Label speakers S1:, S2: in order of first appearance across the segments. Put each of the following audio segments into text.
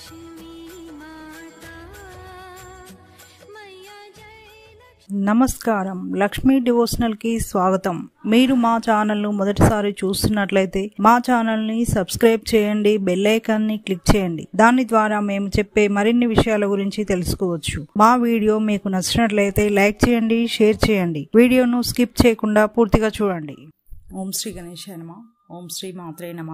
S1: लक्ष्मी माता मैया जय
S2: నమస్కారం లక్ష్మీ డివోషనల్ కి స్వాగతం మీరు మా ఛానల్ ను మొదటిసారి చూస్తున్నట్లయితే మా ఛానల్ ని సబ్స్క్రైబ్ చేయండి బెల్ ఐకాన్ ని క్లిక్ చేయండి దాని ద్వారా మేము చెప్పే మరిన్ని విషయాల గురించి తెలుసుకోవచ్చు మా వీడియో మీకు నచ్చినట్లయితే లైక్ చేయండి షేర్ చేయండి వీడియోను స్కిప్ చేయకుండా పూర్తిగా చూడండి ఓం శ్రీ గణేశాయ నమ ఓం శ్రీ మాత్రే నమ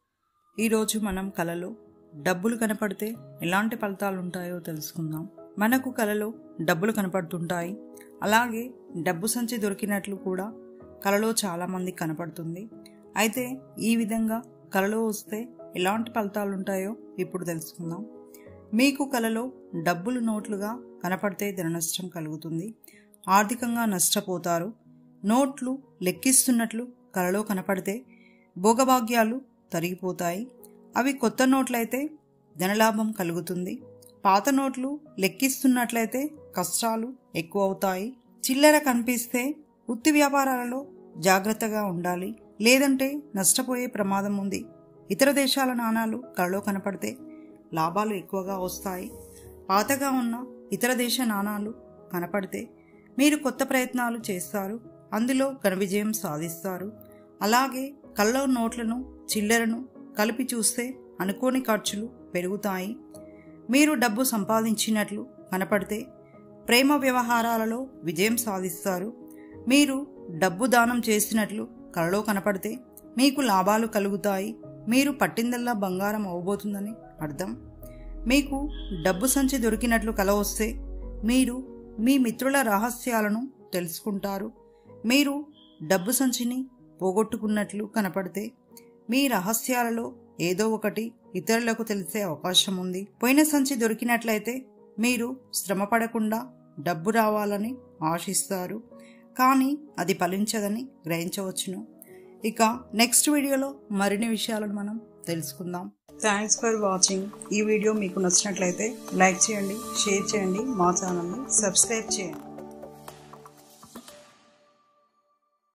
S2: ఈరోజు మనం కలలో డబ్బులు కనపడితే ఎలాంటి ఫలితాలు ఉంటాయో తెలుసుకుందాం మనకు కలలో డబ్బులు కనపడుతుంటాయి అలాగే డబ్బు సంచి దొరికినట్లు కూడా కలలో చాలామంది కనపడుతుంది అయితే ఈ విధంగా కలలో వస్తే ఎలాంటి ఫలితాలు ఉంటాయో ఇప్పుడు తెలుసుకుందాం మీకు కలలో డబ్బులు నోట్లుగా కనపడితే ధన నష్టం కలుగుతుంది ఆర్థికంగా నష్టపోతారు నోట్లు లెక్కిస్తున్నట్లు కలలో కనపడితే భోగభాగ్యాలు తరిగిపోతాయి అవి కొత్త నోట్లయితే ధనలాభం కలుగుతుంది పాత నోట్లు లెక్కిస్తున్నట్లయితే కష్టాలు ఎక్కువ అవుతాయి చిల్లర కనిపిస్తే వృత్తి వ్యాపారాలలో జాగ్రత్తగా ఉండాలి లేదంటే నష్టపోయే ప్రమాదం ఉంది ఇతర దేశాల నాణాలు కళలో కనపడితే లాభాలు ఎక్కువగా వస్తాయి పాతగా ఉన్న ఇతర దేశ నాణాలు కనపడితే మీరు కొత్త ప్రయత్నాలు చేస్తారు అందులో ఘన విజయం సాధిస్తారు అలాగే కళ్ళ నోట్లను చిల్లరను కలిపి చూస్తే అనుకోని ఖర్చులు పెరుగుతాయి మీరు డబ్బు సంపాదించినట్లు కనపడితే ప్రేమ వ్యవహారాలలో విజయం సాధిస్తారు మీరు డబ్బు దానం చేసినట్లు కలలో కనపడితే మీకు లాభాలు కలుగుతాయి మీరు పట్టిందల్లా బంగారం అవబోతుందని అర్థం మీకు డబ్బు సంచి దొరికినట్లు కల వస్తే మీరు మీ మిత్రుల రహస్యాలను తెలుసుకుంటారు మీరు డబ్బు సంచిని పోగొట్టుకున్నట్లు కనపడితే మీ రహస్యాలలో ఏదో ఒకటి ఇతరులకు తెలిసే అవకాశం ఉంది పోయిన సంచి దొరికినట్లయితే మీరు శ్రమ పడకుండా డబ్బు రావాలని ఆశిస్తారు కానీ అది ఫలించదని గ్రహించవచ్చును ఇక నెక్స్ట్ వీడియోలో మరిన్ని విషయాలను మనం తెలుసుకుందాం థ్యాంక్స్ ఫర్ వాచింగ్ ఈ వీడియో మీకు నచ్చినట్లయితే లైక్ చేయండి షేర్ చేయండి మా ఛానల్ని సబ్స్క్రైబ్ చేయండి